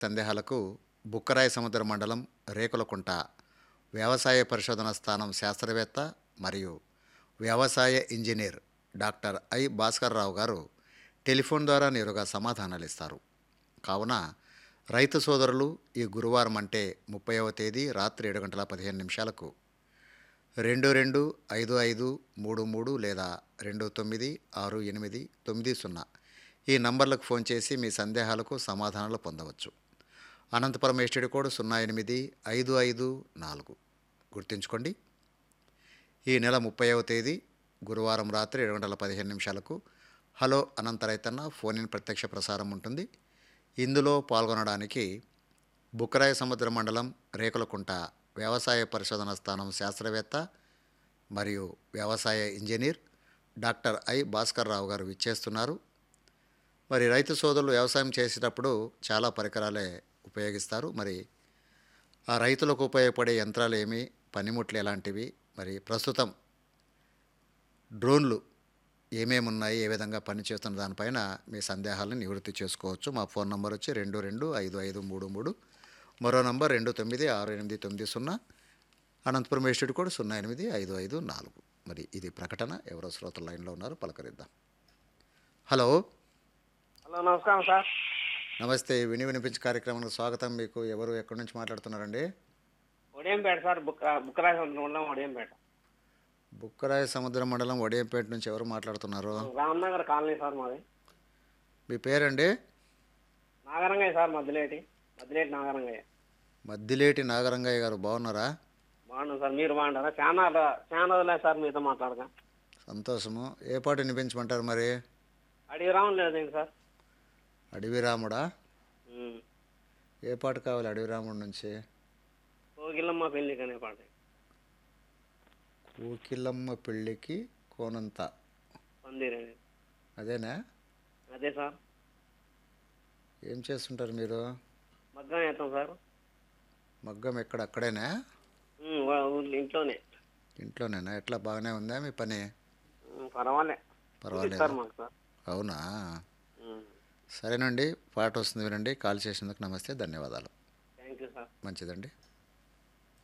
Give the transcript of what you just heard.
సందేహాలకు బుక్కరాయ సముద్ర మండలం రేకులకుంట వ్యవసాయ పరిశోధన స్థానం శాస్త్రవేత్త మరియు వ్యవసాయ ఇంజనీర్ డాక్టర్ ఐ భాస్కర్రావు గారు టెలిఫోన్ ద్వారా నేరుగా సమాధానాలు ఇస్తారు కావున రైతు సోదరులు ఈ గురువారం అంటే ముప్పైవ తేదీ రాత్రి ఏడు గంటల పదిహేను నిమిషాలకు రెండు రెండు ఐదు ఐదు మూడు మూడు లేదా రెండు తొమ్మిది ఆరు ఎనిమిది తొమ్మిది సున్నా ఈ నంబర్లకు ఫోన్ చేసి మీ సందేహాలకు సమాధానాలు పొందవచ్చు అనంతపురం ఎస్టీడీ కోడ్ సున్నా ఎనిమిది ఐదు ఐదు నాలుగు గుర్తుంచుకోండి ఈ నెల ముప్పైవ తేదీ గురువారం రాత్రి ఏడు గంటల పదిహేను నిమిషాలకు హలో అనంత రైతన్న ఫోన్ ఇన్ ప్రత్యక్ష ప్రసారం ఉంటుంది ఇందులో పాల్గొనడానికి బుక్కరాయ సముద్ర మండలం రేకులకుంట వ్యవసాయ పరిశోధన స్థానం శాస్త్రవేత్త మరియు వ్యవసాయ engineer doctor I Bhaskar Rao garu విచ్చేస్తున్నారు మరి రైతు సోదరులు వ్యవసాయం చేసేటప్పుడు చాలా పరికరాలే ఉపయోగిస్తారు మరి ఆ రైతులకు ఉపయోగపడే యంత్రాలు ఏమి పనిముట్లు ఎలాంటివి మరి ప్రస్తుతం డ్రోన్లు ఏమేమి ఉన్నాయి ఏ విధంగా పనిచేస్తున్న దానిపైన మీ సందేహాలను నివృత్తి చేసుకోవచ్చు మా ఫోన్ నంబర్ వచ్చి రెండు రెండు ఐదు ఐదు మూడు మూడు మరో నంబర్ రెండు తొమ్మిది ఆరు ఎనిమిది తొమ్మిది సున్నా అనంతపురం ఎస్టేట్ కూడా సున్నా ఎనిమిది ఐదు ఐదు నాలుగు మరి ఇది ప్రకటన ఎవరో శ్రోతల లైన్లో ఉన్నారు పలకరిద్దాం హలో హలో నమస్కారం సార్ నమస్తే విని వినిపించే కార్యక్రమానికి స్వాగతం మీకు ఎవరు ఎక్కడి నుంచి మాట్లాడుతున్నారండి ఉదయంపేట సార్ బుక్ బుక్కరాజ ఉన్నాం ఉదయంపేట బుక్కరాయ సముద్ర మండలం వడియంపేట నుంచి ఎవరు మాట్లాడుతున్నారు రామ్నగర్ కాలనీ సార్ మాది మీ పేరండి నాగరంగయ్య సార్ మద్దిలేటి మద్దిలేటి నాగరంగయ్య మద్దిలేటి నాగరంగయ్య గారు బాగున్నారా బాగున్నాం సార్ మీరు బాగుంటారా చాలా చాలా రోజులే సార్ మీతో మాట్లాడగా సంతోషము ఏ పాట వినిపించమంటారు మరి అడిగి రావడం లేదండి సార్ అడవి రాముడా ఉమ్. ఏ పాట కావాలి అడవి రాముడి నుంచి కోకిలమ్మ పెళ్లి కనే పాట ఊకిల్లమ్మ పెళ్ళికి కోనంత పందిరండి అదేనా అదే సార్ ఏం చేస్తుంటారు మీరు మగ్గం వేస్తాం సార్ మగ్గం ఎక్కడ అక్కడేనా ఉమ్, వా- ఊర్లో ఇంట్లోనే ఇంట్లోనేనా ఎట్లా బాగానే ఉందా మీ పని ఉమ్, పర్వాలే పర్వాలేదు సార్ మాకు సార్ అవునా ఉమ్. సరేనండి పాట వస్తుంది వినండి కాల్ చేసినందుకు నమస్తే ధన్యవాదాలు థ్యాంక్ యూ సార్ మంచిదండి